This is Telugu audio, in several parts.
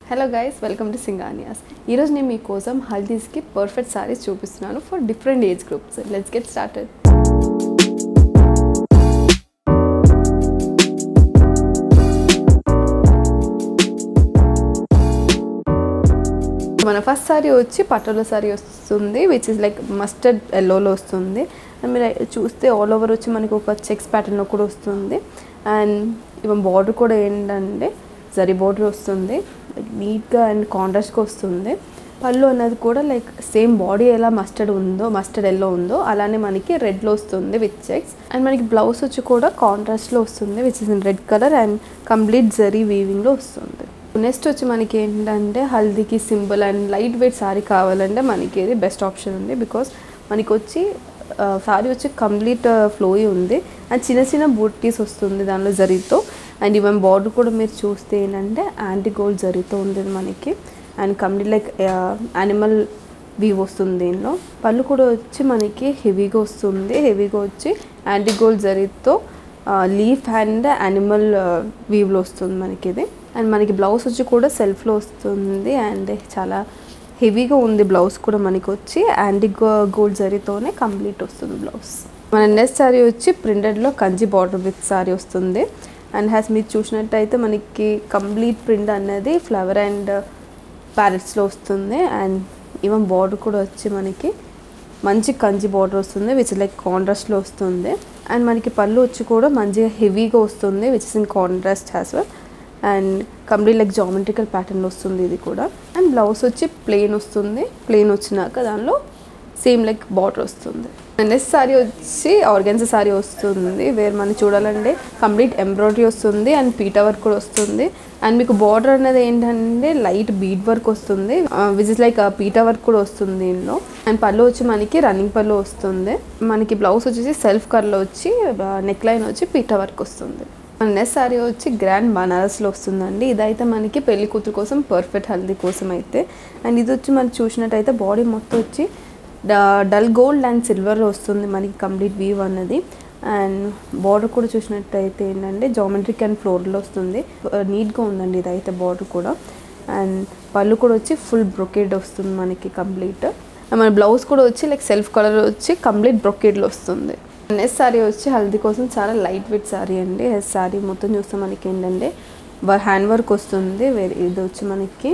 hello guys welcome to Singhanias ఈరోజు నేను మీకోసం హల్దీస్కి పర్ఫెక్ట్ సారీస్ చూపిస్తున్నాను for different age groups let's get started మన ఫస్ట్ సారీ వచ్చి పటోలా సారీ వస్తుంది విచ్ ఇస్ లైక్ మస్టర్డ్ ఎల్లోలో వస్తుంది అండ్ మీరు చూస్తే ఆల్ ఓవర్ వచ్చి మనకి ఒక చెక్స్ ప్యాటర్న్లో కూడా వస్తుంది అండ్ ఇవన్ బార్డర్ కూడా ఏంటంటే జరీ బార్డర్ వస్తుంది నీట్గా అండ్ కాంట్రాస్ట్గా వస్తుంది పళ్ళు అనేది కూడా లైక్ సేమ్ బాడీ ఎలా మస్టర్డ్ ఉందో మస్టర్డ్ ఎల్లో ఉందో అలానే మనకి రెడ్లో వస్తుంది విత్ చెక్స్ అండ్ మనకి బ్లౌజ్ వచ్చి కూడా కాంట్రాస్ట్లో వస్తుంది which is in red colour and complete zari వీవింగ్లో వస్తుంది నెక్స్ట్ వచ్చి మనకి ఏంటంటే హల్దీకి simple and light weight sari కావాలంటే మనకి ఇది బెస్ట్ ఆప్షన్ ఉంది బికాస్ మనకి వచ్చి సారీ వచ్చి కంప్లీట్ ఫ్లోయి ఉంది అండ్ చిన్న చిన్న బూటీస్ వస్తుంది దానిలో జరీతో అండ్ ఈవెన్ బార్డర్ కూడా మీరు చూస్తే ఏంటంటే యాంటీ గోల్డ్ జరీతో ఉంది మనకి and complete like animal weave వస్తుంది దీనిలో పళ్ళు కూడా వచ్చి మనకి హెవీగా వస్తుంది హెవీగా వచ్చి యాంటీ గోల్డ్ జరీతో లీఫ్ అండ్ యానిమల్ వీవ్లో వస్తుంది మనకి ఇది అండ్ మనకి బ్లౌజ్ వచ్చి కూడా సెల్ఫ్లో వస్తుంది అండ్ చాలా హెవీగా ఉంది బ్లౌజ్ కూడా మనకి వచ్చి యాంటీ గోల్డ్ జరీతోనే కంప్లీట్ వస్తుంది బ్లౌజ్ మన నెక్స్ట్ సారీ వచ్చి ప్రింటెడ్లో కంచి బార్డర్ విత్ సారీ వస్తుంది అండ్ హ్యాస్ మీరు చూసినట్టయితే మనకి కంప్లీట్ ప్రింట్ అనేది ఫ్లవర్ అండ్ ప్యారెట్స్లో వస్తుంది అండ్ ఈవెన్ బార్డర్ కూడా వచ్చి మనకి మంచి కంచి బార్డర్ వస్తుంది విచ్ లైక్ కాంట్రాస్ట్లో వస్తుంది అండ్ మనకి పళ్ళు వచ్చి కూడా మంచిగా హెవీగా వస్తుంది which is in contrast has well and complete like geometrical pattern వస్తుంది ఇది కూడా అండ్ బ్లౌజ్ వచ్చి ప్లెయిన్ వస్తుంది ప్లెయిన్ వచ్చినాక దానిలో సేమ్ లైక్ బార్డర్ వస్తుంది నెక్స్ట్ సారీ వచ్చి ఆర్గెన్సా సారీ వస్తుంది వేర్ మనం చూడాలంటే కంప్లీట్ ఎంబ్రాయిడరీ వస్తుంది అండ్ పీటా వర్క్ కూడా వస్తుంది అండ్ మీకు బార్డర్ అనేది ఏంటంటే లైట్ బీట్ వర్క్ వస్తుంది విచ్ ఇస్ లైక్ పీటా వర్క్ కూడా వస్తుంది దీనిలో అండ్ పళ్ళు వచ్చి మనకి రన్నింగ్ పళ్ళు వస్తుంది మనకి బ్లౌజ్ వచ్చేసి సెల్ఫ్ కర్లో వచ్చి నెక్ లైన్ వచ్చి పీటా వర్క్ వస్తుంది మన నెక్స్ట్ సారీ వచ్చి గ్రాండ్ బనారస్లో వస్తుందండి ఇదైతే మనకి పెళ్లి కూతురు కోసం పర్ఫెక్ట్ హల్దీ కోసం అయితే అండ్ ఇది వచ్చి మనం చూసినట్టయితే బాడీ మొత్తం వచ్చి డల్ గోల్డ్ అండ్ సిల్వర్లో వస్తుంది మనకి కంప్లీట్ వీవ్ అన్నది అండ్ బార్డర్ కూడా చూసినట్టయితే ఏంటంటే జామెట్రిక్ అండ్ ఫ్లోర్లో వస్తుంది నీట్గా ఉందండి ఇదైతే బార్డర్ కూడా అండ్ పళ్ళు కూడా వచ్చి ఫుల్ బ్రొకేడ్ వస్తుంది మనకి కంప్లీట్ మన బ్లౌజ్ కూడా వచ్చి లైక్ సెల్ఫ్ కలర్ వచ్చి కంప్లీట్ బ్రొకేడ్లో వస్తుంది నెక్స్ట్ సారీ వచ్చి హల్దీ కోసం చాలా లైట్ వెయిట్ సారీ అండి సారీ మొత్తం చూస్తే మనకి ఏంటంటే హ్యాండ్ వర్క్ వస్తుంది వేరే ఇది వచ్చి మనకి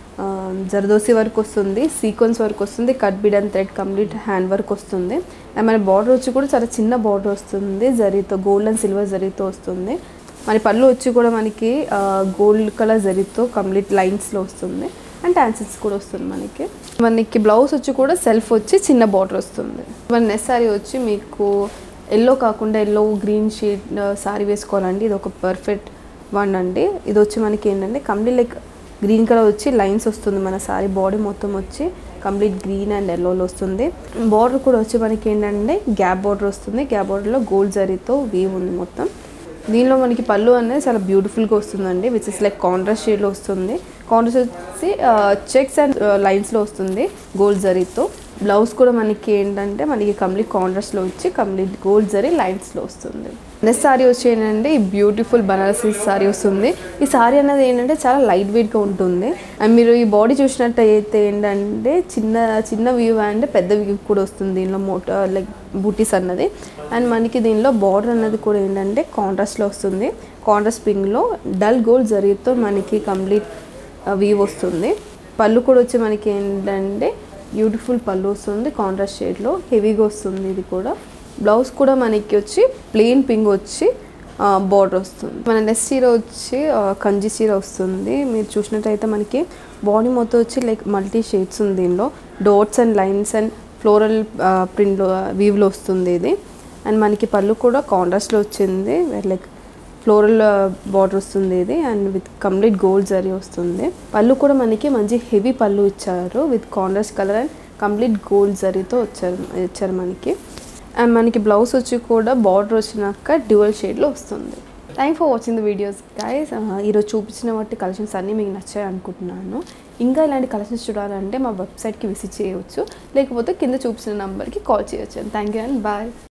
జరదోసి వర్క్ వస్తుంది సీక్వెన్స్ వర్క్ వస్తుంది cut bead and thread complete hand work వస్తుంది అండ్ మన బార్డర్ వచ్చి కూడా చాలా చిన్న బార్డర్ వస్తుంది జరీతో గోల్డ్ అండ్ సిల్వర్ జరీతో వస్తుంది మన పళ్ళు వచ్చి కూడా మనకి గోల్డ్ కలర్ జరీతో కంప్లీట్ లైన్స్లో వస్తుంది అండ్ టాన్సిల్స్ కూడా వస్తుంది మనకి మనకి బ్లౌజ్ వచ్చి కూడా సెల్ఫ్ వచ్చి చిన్న బార్డర్ వస్తుంది మన నెక్స్ట్ సారీ వచ్చి మీకు ఎల్లో కాకుండా ఎల్లో గ్రీన్ షేడ్ సారీ వేసుకోవాలండి ఇది ఒక పర్ఫెక్ట్ వన్ అండి ఇది వచ్చి మనకి ఏంటంటే కంప్లీట్ లైక్ గ్రీన్ కలర్ వచ్చి లైన్స్ వస్తుంది మన సారీ బాడీ మొత్తం వచ్చి కంప్లీట్ గ్రీన్ అండ్ ఎల్లోలో వస్తుంది బార్డర్ కూడా వచ్చి మనకి ఏంటంటే గ్యాప్ బార్డర్ వస్తుంది గ్యాప్ బార్డర్లో గోల్డ్ జరీతో వీవ్ ఉంది మొత్తం దీనిలో మనకి పళ్ళు అనేది చాలా బ్యూటిఫుల్గా వస్తుందండి విచ్ ఇస్ లైక్ కాంట్రాస్ట్ షేడ్లో వస్తుంది కాంట్రాస్ట్ వచ్చి చెక్స్ అండ్ లైన్స్లో వస్తుంది గోల్డ్ జరీతో బ్లౌజ్ కూడా మనకి ఏంటంటే మనకి కంప్లీట్ కాంట్రాస్ట్లో వచ్చి కంప్లీట్ గోల్డ్ జరీ లైన్స్లో వస్తుంది నెక్స్ట్ సారీ వచ్చి ఏంటంటే ఈ బ్యూటిఫుల్ బనారసీ సారీ వస్తుంది ఈ సారీ అనేది ఏంటంటే చాలా లైట్ వెయిట్గా ఉంటుంది అండ్ మీరు ఈ బాడీ చూసినట్టయితే ఏంటంటే చిన్న చిన్న వ్యూ అండ్ పెద్ద వ్యూ కూడా వస్తుంది దీనిలో మోట లైక్ బూటీస్ అన్నది అండ్ మనకి దీనిలో బార్డర్ అన్నది కూడా ఏంటంటే కాంట్రాస్ట్లో వస్తుంది కాంట్రాస్ట్ పింక్లో డల్ గోల్డ్ జరీతో మనకి కంప్లీట్ వ్యూ వస్తుంది పళ్ళు కూడా వచ్చి మనకి ఏంటంటే బ్యూటిఫుల్ పళ్ళు వస్తుంది కాంట్రాస్ట్ షేడ్లో హెవీగా వస్తుంది ఇది కూడా బ్లౌజ్ కూడా మనకి వచ్చి ప్లెయిన్ పింక్ వచ్చి బార్డర్ వస్తుంది మన నెక్స్ట్ చీర వచ్చి కంచి చీర వస్తుంది మీరు చూసినట్టయితే మనకి బాడీ మొత్తం వచ్చి లైక్ మల్టీ షేడ్స్ ఉంది దీనిలో dots and lines and floral ప్రింట్లో వీవ్లో వస్తుంది ఇది అండ్ మనకి పళ్ళు కూడా కాంట్రాస్ట్లో వచ్చింది లైక్ ఫ్లోరల్ బార్డర్ వస్తుంది ఇది and with complete gold zari వస్తుంది పళ్ళు కూడా మనకి మంచి హెవీ పళ్ళు ఇచ్చారు with contrast colour and complete gold జరీతో వచ్చారు ఇచ్చారు మనకి అండ్ మనకి బ్లౌజ్ వచ్చి కూడా బార్డర్ వచ్చినాక డ్యువల్ షేడ్లో వస్తుంది thank for watching the videos guys ఈరోజు చూపించిన వాటి కలెక్షన్స్ అన్నీ మీకు నచ్చాయి అనుకుంటున్నాను ఇంకా ఇలాంటి కలెక్షన్స్ చూడాలంటే మా వెబ్సైట్కి విజిట్ చేయవచ్చు లేకపోతే కింద చూపించిన నెంబర్కి కాల్ చేయొచ్చు థ్యాంక్ యూ అండ్ బాయ్